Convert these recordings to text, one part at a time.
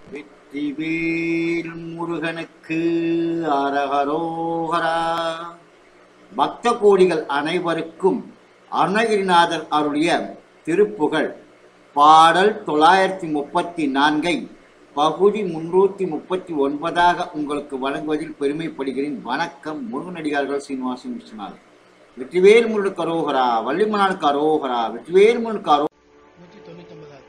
வெற்றிவேல் முருகனுக்கு அரகரோகரா பக்த கோடிகள் அனைவருக்கும் அருணகிரிநாதர் அருளிய திருப்புகழ் பாடல் தொள்ளாயிரத்தி முப்பத்தி நான்கை பகுதி முன்னூத்தி முப்பத்தி ஒன்பதாக உங்களுக்கு வழங்குவதில் பெருமைப்படுகிறேன் வணக்கம் முருகனடிகார்கள் சீனிவாசன் விஸ்வநாதன் வெற்றிவேல் முருகனுக்கு அரோகரா வள்ளிமனானுக்கு அரோகரா வெற்றிவேல் முருகனுக்கு அரோ நூற்றி தொண்ணூத்தி ஒன்பதாவது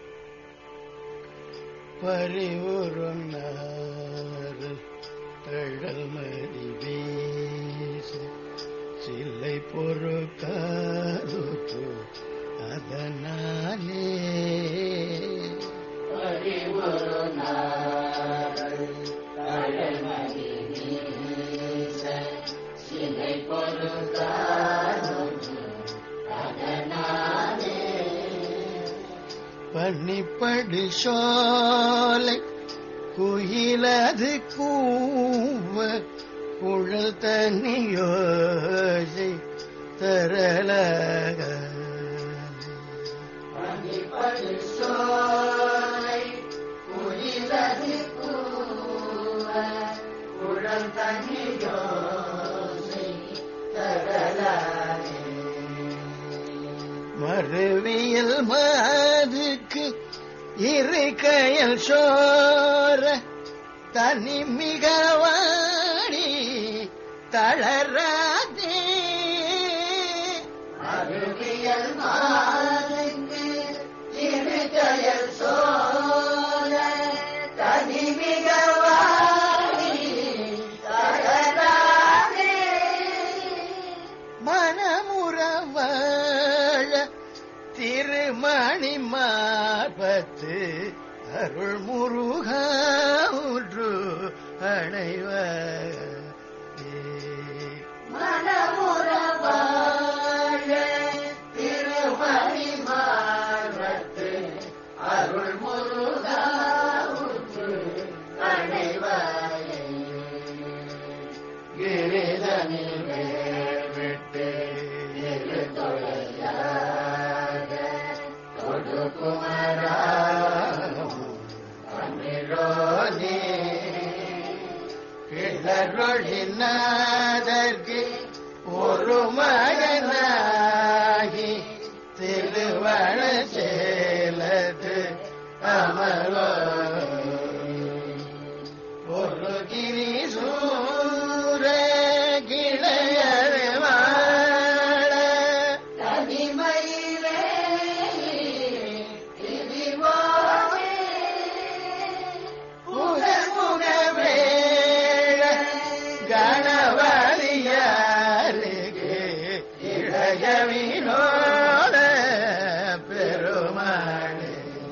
பாட்டு பறிவுறுநாறு தழல் மதி வீசு சிலை பொறுக்காது அதனாலே பன்னிப்படு சோலை குயிலது கூவ குழல் தண்ணியோசை தரலக மறுவியல் மாதுக்கு இரு கயல் சோர தனி மிகவாடி தளராதே மறுவியல் மாதுக்கு இரு கயல் சோர தனி மிகவாடி தளராதே மனமுறவாழ திருமணி மார்பத்து அருள் முருகாவுற்று அணைவ மனமுறவாழ திருமணி மார்பத்து அருள் முருகாவுற்று அணைவாயே கிரிதனில் விட்டு இரு தொழையாக தொடு குமராகும் அமிரோனே கிளரொழினாதற்கு ஒரு மகனாகி திருவள சேலது அமரோ ஒரு கிரி சூர கிளையர் வாழ தனிமையிலே புகமுக வேழ கணவலியாருக்கு இளைய வினோத பெருமாளே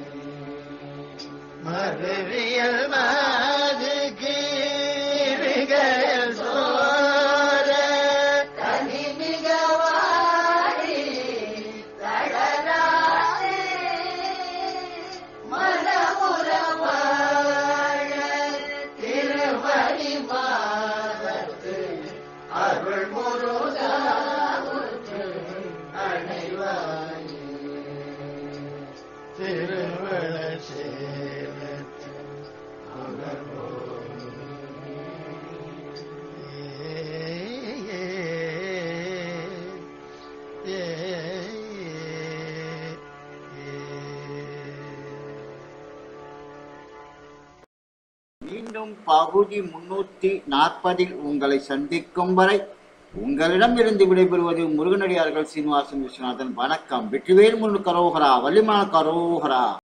மறுவியல் மாதுக்கு இருகையல் சோர தனி மிகவாடி தளராதே மனமுறவாழ திருமணி மாதத்து அருள் முருகாவுற்று அணைவாயே திருவள சேலத்து மீண்டும் பகுதி முன்னூத்தி நாற்பதில் உங்களை சந்திக்கும் வரை உங்களிடம் இருந்து விடைபெறுவது முருகனடியார்கள் சீனிவாசன் விஸ்வநாதன் வணக்கம் வெற்றிவேல் முருகன் கரோகரா வள்ளிமன கரோகரா